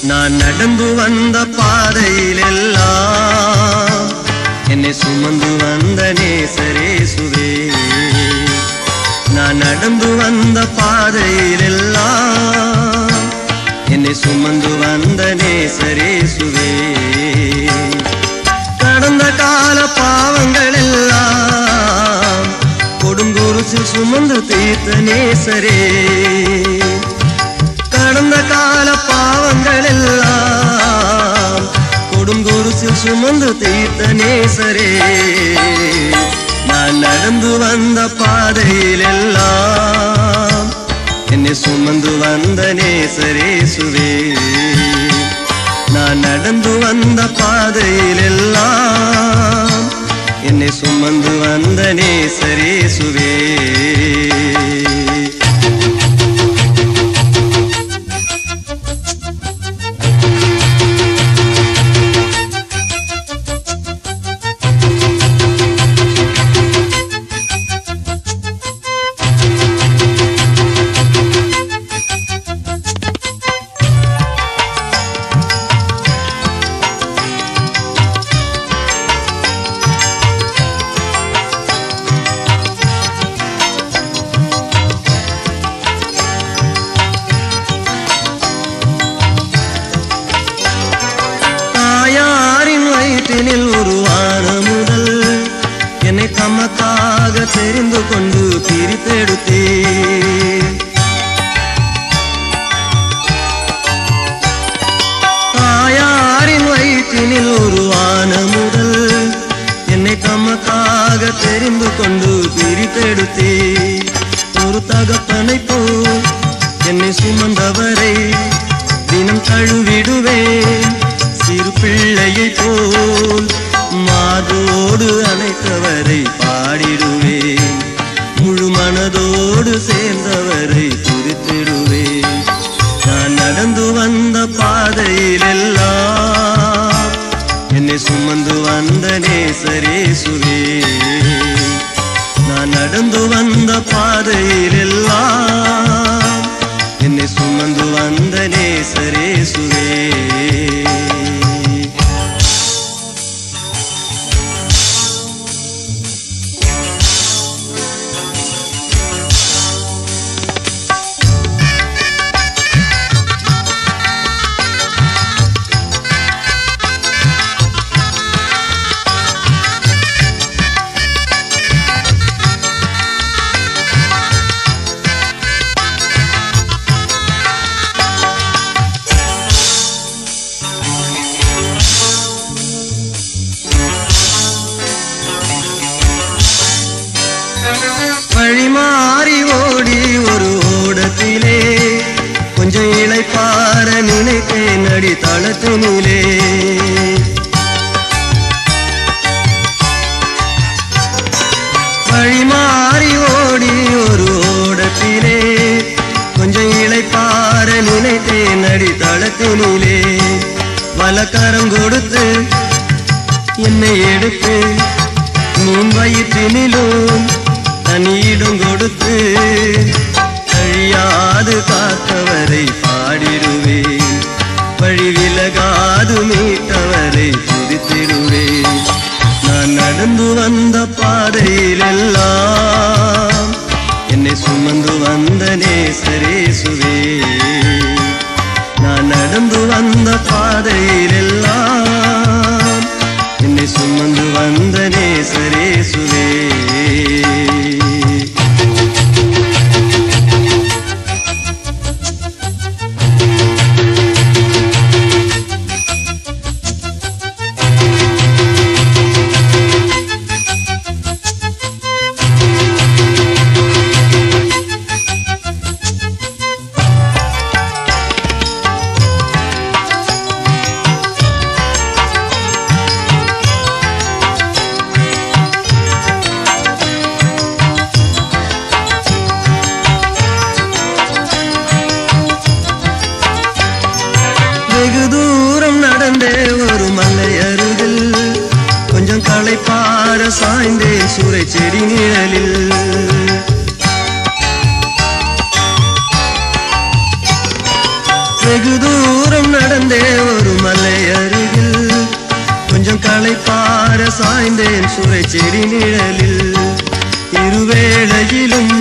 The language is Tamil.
நான் நடந்து வந்த பாதையில் எல்லாம் என்னை சுமந்து வந்த நேசரேசுவே நான் நடந்து வந்த பாதையில் எல்லாம் என்னை சுமந்து வந்த நேசரேசுவே கடந்த கால பாவங்கள் எல்லாம் கொடுங்குருசில் சுமந்து தீர்த்த நேசரே கடந்த கால பாவங்கள் எல்லாம் கொடுங்குருசில் சுமந்து தீர்த்த நேசரே நான் நடந்து வந்த பாதையில் எல்லாம் என்னை சுமந்து வந்த நேசரேசுவே நான் நடந்து வந்த பாதையில் எல்லாம் என்னை சுமந்து வந்த நேசரேசுவே தாயாரின் வயிற்றினில் உருவான முதல் என்னை தமக்காக தெரிந்து கொண்டு பிரித்தெடுத்தே தாயாரின் வயிற்றினில் உருவான முதல் என்னை தமக்காக தெரிந்து கொண்டு பிரித்தெடுத்தே ஒரு தகப்பனை போல் என்னை சுமந்தவரை தினம் தழுவிடுவேன் சிறு பிள்ளையை போல் மாதோடு அணைத்தவரை பாடிடுவேன் முழு மனதோடு சேர்ந்தவரை துதித்திடுவேன் நான் நடந்து வந்த பாதையில் எல்லாம் என்னை சுமந்து வந்த நேசரேசுவே நான் நடந்து வந்த பாதையில் எல்லாம் என்னை சுமந்து வந்த நேசரேசுவே வழிமாறி ஓடி ஒரு ஓடத்திலே கொஞ்சம் இளைப்பார நினைத்தேன் அடி தளத்தினிலே வழிமாறி ஓடி ஒரு ஓடத்திலே கொஞ்சம் இளைப்பார நினைத்தேன் அடி தளத்தினிலே வலக்கரம் கொடுத்து என்னை எடுத்து மீன் வயிற்றினிலும் தனியிடம் கொடுத்து அழியாது காத்தவரை பாடிடுவேன் வழி விலகாது மீட்டவரை துதித்திடுவேன் நான் நடந்து வந்த பாதையில் எல்லாம் என்னை சுமந்து வந்த நேசரேசுவே நான் நடந்து வந்த பாதையில் எல்லாம் என்னை சுமந்து வந்த நேசரேசுவே வெகு தூரம் நடந்தே ஒரு மலை அருகில் கொஞ்சம் களைப்பார சாய்ந்தேன் சூறை செடி நிழலில் வெகு தூரம் நடந்தே சாய்ந்தேன் சுரை செடி நிழலில் இருவேளையிலும்